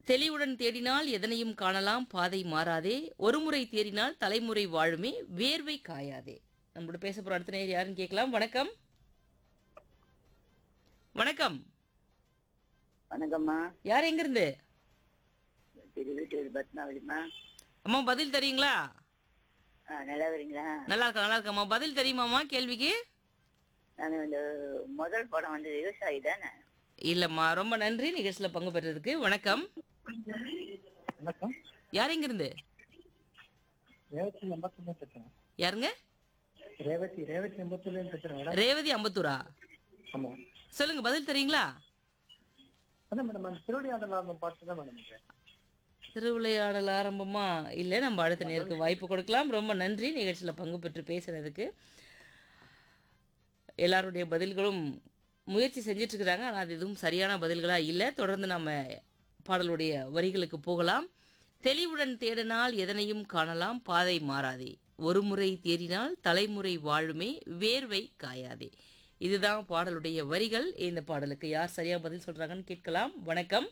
தெளிவுடன் தேடினால் எதனையும் காணலாம் பாதை மாறாதே ஒருமுறை தேடினால் தலைமுறை வாழுமே வேர்வை காயாதே நம்மளோட பேச போற அடுத்த நேர் யாருன்னு கேட்கலாம் வணக்கம் வணக்கம் வணக்கம்மா யார் எங்க இருந்து திருவீட்டூர் பத்மாவதிம்மா அம்மா பதில் தெரியுங்களா ஆ நல்லா வரீங்களா நல்லா இருக்கா நல்லா இருக்கம்மா பதில் தெரியுமாம்மா கேள்விக்கு நான் இந்த முதல் படம் வந்து விவசாயி தானே இல்லம்மா ரொம்ப நன்றி நிகழ்ச்சியில பங்கு பெற்றதுக்கு வணக்கம் வணக்கம் யார் எங்க இருந்து ரேவதி எண்பத்தொன்னு பேசுறேன் யாருங்க ரேவதி ரேவதி எண்பத்தொன்னு பேசுறேன் மேடம் ரேவதி அம்பத்தூரா ஆமா சொல்லுங்க பதில் தெரியுங்களா அதான் மேடம் அந்த திருவிளையாடல அந்த பாட்டு தான் மேடம் இது. திருவிளையாடல் ஆரம்பமா இல்லை நம்ம அடுத்த நேருக்கு வாய்ப்பு கொடுக்கலாம் ரொம்ப நன்றி நிகழ்ச்சியில் பங்கு பெற்று பேசுறதுக்கு எல்லாருடைய பதில்களும் முயற்சி செஞ்சுட்டு இருக்கிறாங்க ஆனால் அது எதுவும் சரியான பதில்களாக இல்லை தொடர்ந்து நம்ம பாடலுடைய வரிகளுக்கு போகலாம் தெளிவுடன் தேடினால் எதனையும் காணலாம் பாதை மாறாதே ஒரு முறை தேடினால் தலைமுறை வாழுமே வேர்வை காயாதே இதுதான் பாடலுடைய வரிகள் இந்த பாடலுக்கு யார் சரியா பதில் சொல்றாங்கன்னு கேட்கலாம் வணக்கம்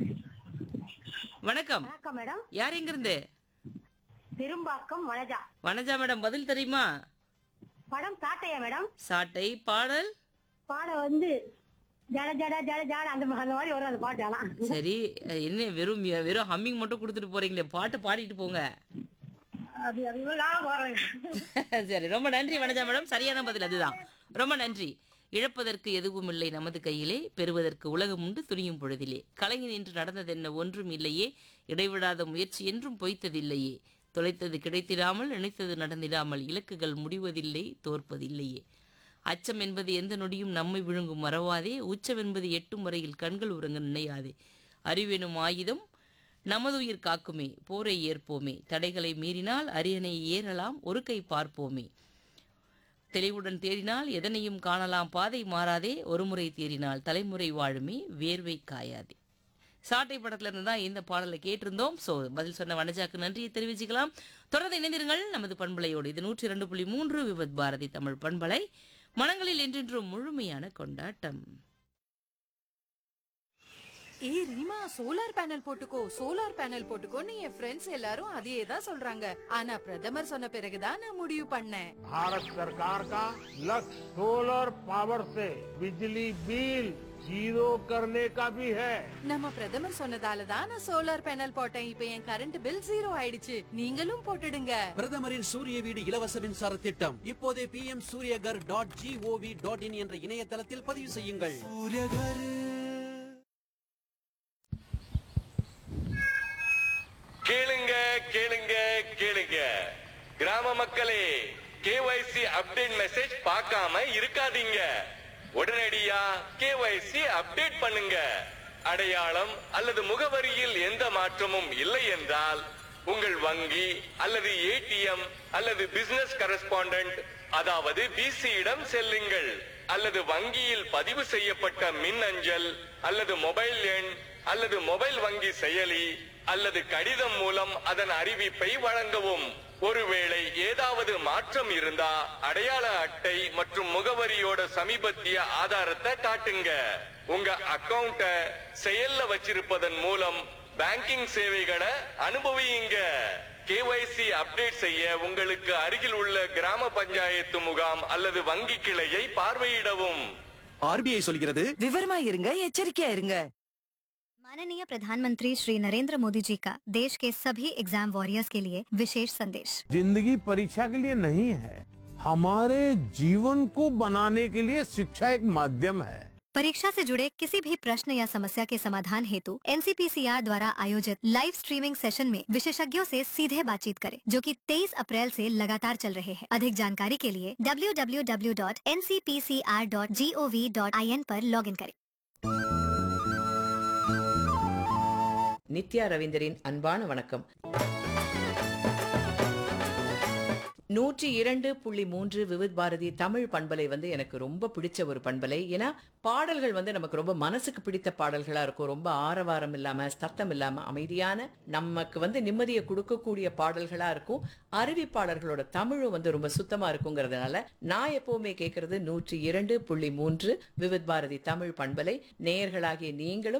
வணக்கம் வணக்கம் மேடம் யார் எங்க இருந்து பெரும்பாக்கம் வனஜா வனஜா மேடம் பதில் தெரியுமா படம் காட்டையா மேடம் சாட்டை பாடல் பாடம் வந்து ஜட ஜட ஜட ஜட அந்த மா- அந்த மாதிரி வரும் அந்த பாட்டு ஆனா சரி அஹ் என்ன வெறும் வெறும் ஹம்மிங் மட்டும் கொடுத்துட்டு போறீங்களே பாட்டு பாடிட்டு போங்க அது அது இவ்வளவு நாளா போறேன் சரி ரொம்ப நன்றி வனஜா மேடம் சரியான பதில் அதுதான் ரொம்ப நன்றி இழப்பதற்கு எதுவும் இல்லை நமது கையிலே பெறுவதற்கு உலகம் உண்டு துணியும் பொழுதிலே கலைஞன் என்று நடந்ததென்ன ஒன்றும் இல்லையே இடைவிடாத முயற்சி என்றும் பொய்த்ததில்லையே தொலைத்தது கிடைத்திடாமல் நினைத்தது நடந்திடாமல் இலக்குகள் முடிவதில்லை தோற்பதில்லையே அச்சம் என்பது எந்த நொடியும் நம்மை விழுங்கும் மறவாதே உச்சம் என்பது எட்டும் வரையில் கண்கள் உறங்க நினையாதே அறிவெனும் ஆயுதம் நமது உயிர் காக்குமே போரை ஏற்போமே தடைகளை மீறினால் அரியணை ஏறலாம் ஒரு கை பார்ப்போமே தெளிவுடன் தேடினால் எதனையும் காணலாம் பாதை மாறாதே ஒருமுறை தேடினால் தலைமுறை வாழுமே வேர்வை காயாதே சாட்டை படத்துல இருந்து தான் இந்த பாடலை கேட்டிருந்தோம் ஸோ பதில் சொன்ன வனஜாக்கு நன்றியை தெரிவிச்சுக்கலாம் தொடர்ந்து இணைந்திருங்கள் நமது பண்பலையோடு இது நூற்றி இரண்டு புள்ளி மூன்று விபத் பாரதி தமிழ் பண்பலை மனங்களில் என்றென்றும் முழுமையான கொண்டாட்டம் ஏய் ரீமா சோலார் பேனல் போட்டுக்கோ சோலார் பேனல் போட்டுக்கோன்னு என் ஃப்ரெண்ட்ஸ் எல்லாரும் அதையே தான் சொல்றாங்க ஆனா பிரதமர் சொன்ன பிறகுதான் நான் முடிவு பண்ணேன் भारत सरकार का लक्ष्य सोलर पावर से बिजली बिल जीरो करने का भी है நம்ம பிரதமர் சொன்னதால தான் நான் சோலார் பேனல் போட்டேன் இப்போ என் கரண்ட் பில் ஜீரோ ஆயிடுச்சு நீங்களும் போட்டுடுங்க பிரதமரின் சூரிய வீடு இலவச மின்சார திட்டம் இப்போதே P M Suryaghar dot GOV dot in என்ற இணையதளத்தில் பதிவு செய்யுங்கள் கேளுங்க கேளுங்க கேளுங்க கிராம மக்களே கேஒய்சி அப்டேட் மெசேஜ் பார்க்காம இருக்காதீங்க உடனடியா கேஒய்சி அப்டேட் பண்ணுங்க அடையாளம் அல்லது முகவரியில் எந்த மாற்றமும் இல்லை என்றால் உங்கள் வங்கி அல்லது ஏடிஎம் அல்லது பிசினஸ் கரஸ்பாண்டன்ட் அதாவது பிசியிடம் செல்லுங்கள் அல்லது வங்கியில் பதிவு செய்யப்பட்ட மின் அஞ்சல் அல்லது மொபைல் எண் அல்லது மொபைல் வங்கி செயலி அல்லது கடிதம் மூலம் அதன் அறிவிப்பை வழங்கவும் ஒருவேளை ஏதாவது மாற்றம் இருந்தா அடையாள அட்டை மற்றும் முகவரியோட சமீபத்திய ஆதாரத்தை காட்டுங்க உங்க அக்கவுண்ட செயல்ல வச்சிருப்பதன் மூலம் பேங்கிங் சேவைகளை அனுபவியுங்க கேஒய்சி அப்டேட் செய்ய உங்களுக்கு அருகில் உள்ள கிராம பஞ்சாயத்து முகாம் அல்லது வங்கி கிளையை பார்வையிடவும் ஆர்பிஐ சொல்கிறது விவரமா இருங்க எச்சரிக்கையா இருங்க माननीय प्रधानमंत्री श्री नरेंद्र मोदी जी का देश के सभी एग्जाम वॉरियर्स के लिए विशेष संदेश जिंदगी परीक्षा के लिए नहीं है हमारे जीवन को बनाने के लिए शिक्षा एक माध्यम है परीक्षा से जुड़े किसी भी प्रश्न या समस्या के समाधान हेतु एनसीपीसीआर द्वारा आयोजित लाइव स्ट्रीमिंग सेशन में विशेषज्ञों से सीधे बातचीत करें जो कि 23 अप्रैल से लगातार चल रहे हैं अधिक जानकारी के लिए www.ncpcr.gov.in पर लॉगिन करें நித்யா ரவீந்தரின் அன்பான வணக்கம் நூற்றி இரண்டு புள்ளி மூன்று விவித் பாரதி தமிழ் பண்பலை வந்து எனக்கு ரொம்ப பிடிச்ச ஒரு பண்பலை ஏன்னா பாடல்கள் வந்து நமக்கு ரொம்ப மனசுக்கு பிடித்த பாடல்களா இருக்கும் ரொம்ப ஆரவாரம் இல்லாம சத்தம் இல்லாம அமைதியான நமக்கு வந்து நிம்மதியை கொடுக்கக்கூடிய பாடல்களா இருக்கும் அறிவிப்பாளர்களோட தமிழும் வந்து ரொம்ப சுத்தமா இருக்குங்கிறதுனால நான் எப்பவுமே கேட்கறது நூற்றி இரண்டு புள்ளி மூன்று விவித் பாரதி தமிழ் பண்பலை நேயர்களாகிய நீங்களும்